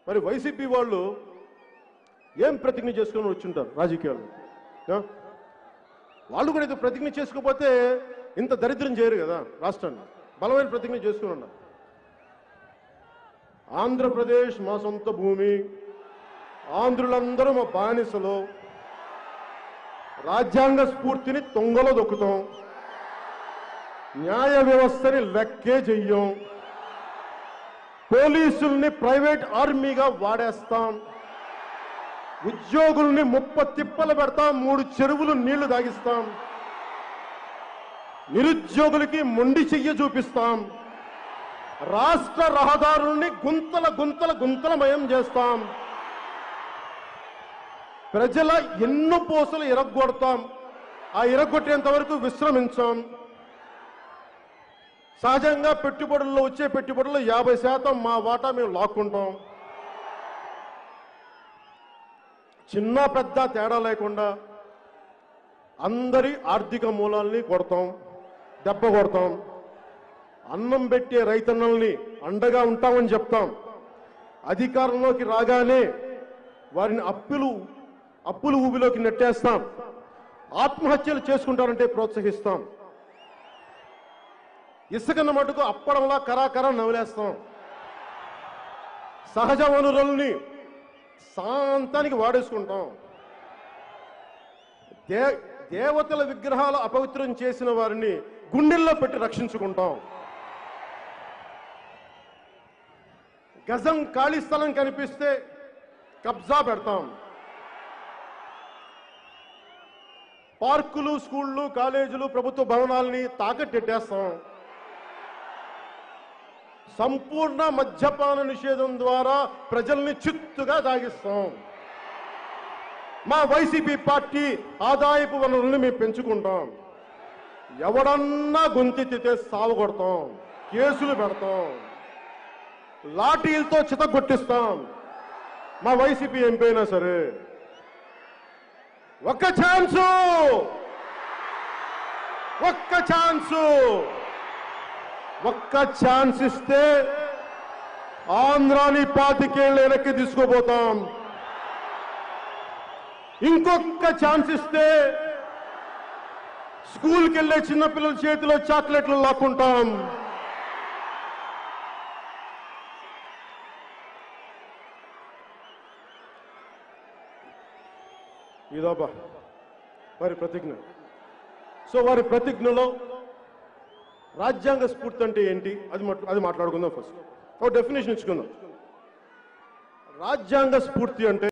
మరి వైసీపీ వాళ్ళు ఏం ప్రతిజ్ఞ చేసుకుని వచ్చింటారు రాజకీయాలు ఆ? వాళ్ళు కూడా ఇది ప్రతిజ్ఞ చేసుకోకపోతే ఇంత దరిద్రం చేయరు కదా రాష్ట్రాన్ని బలమైన ప్రతిజ్ఞ చేసుకుని ఉన్నారు ఆంధ్రప్రదేశ్ మా సొంత భూమి ఆంధ్రులందరూ మా బానిసలు రాజ్యాంగ స్ఫూర్తిని తొంగలో దొక్కుతాం న్యాయ వ్యవస్థని లెక్కే చెయ్యం పోలీసుల్ని ప్రైవేట్ ఆర్మీగా వాడేస్తాం ఉద్యోగుల్ని ముప్ప తిప్పలు పెడతాం మూడు చెరువులు నీళ్లు తాగిస్తాం నిరుద్యోగులకి మొండి చెయ్య చూపిస్తాం రాష్ట్ర రహదారుల్ని గుంతల గుంతల గుంతలమయం చేస్తాం ప్రజల ఎన్నో పోసలు ఇరగొడతాం ఆ ఇరగొట్టేంత వరకు విశ్రమించాం సహజంగా పెట్టుబడుల్లో వచ్చే పెట్టుబడుల్లో యాభై శాతం మా వాటా మేము లాక్కుంటాం చిన్న పెద్ద తేడా లేకుండా అందరి ఆర్థిక మూలాల్ని కొడతాం దెబ్బ కొడతాం అన్నం పెట్టే రైతన్నల్ని అండగా ఉంటామని చెప్తాం అధికారంలోకి రాగానే వారిని అప్పులు అప్పులు ఊబిలోకి నెట్టేస్తాం ఆత్మహత్యలు చేసుకుంటారంటే ప్రోత్సహిస్తాం ఇసుకన్న మటుకు అప్పడంలా కరాకరా నవలేస్తాం సహజ వనరుల్ని శాంతానికి వాడేసుకుంటాం దే దేవతల విగ్రహాలు అపవిత్రం చేసిన వారిని గుండెల్లో పెట్టి రక్షించుకుంటాం గజం ఖాళీ స్థలం కనిపిస్తే కబ్జా పెడతాం పార్కులు స్కూళ్ళు కాలేజీలు ప్రభుత్వ భవనాల్ని తాకట్టెట్టేస్తాం సంపూర్ణ మద్యపాన నిషేధం ద్వారా ప్రజల్ని చిత్తుగా తాగిస్తాం మా వైసీపీ పార్టీ ఆదాయపు వనరుల్ని మేము పెంచుకుంటాం ఎవడన్నా గొంతెత్తితే సావగొడతాం కేసులు పెడతాం లాఠీలతో చితగొట్టిస్తాం మా వైసీపీ ఎంపీ అయినా సరే ఒక్క ఛాన్సు ఒక్క ఛాన్సు ఒక్క ఛాన్స్ ఇస్తే ఆంధ్రాని పాతికేళ్ళు వెనక్కి తీసుకుపోతాం ఇంకొక ఛాన్స్ ఇస్తే స్కూల్కి వెళ్ళే చిన్నపిల్లల చేతిలో చాక్లెట్లు లాక్కుంటాం ఇదబ్బా వారి ప్రతిజ్ఞ సో వారి ప్రతిజ్ఞలో రాజ్యాంగ స్ఫూర్తి అంటే ఏంటి అది మాట్లా- అది మాట్లాడుకుందాం ఫస్ట్ ఒక డెఫినేషన్ ఇచ్చుకుందాం రాజ్యాంగ స్ఫూర్తి అంటే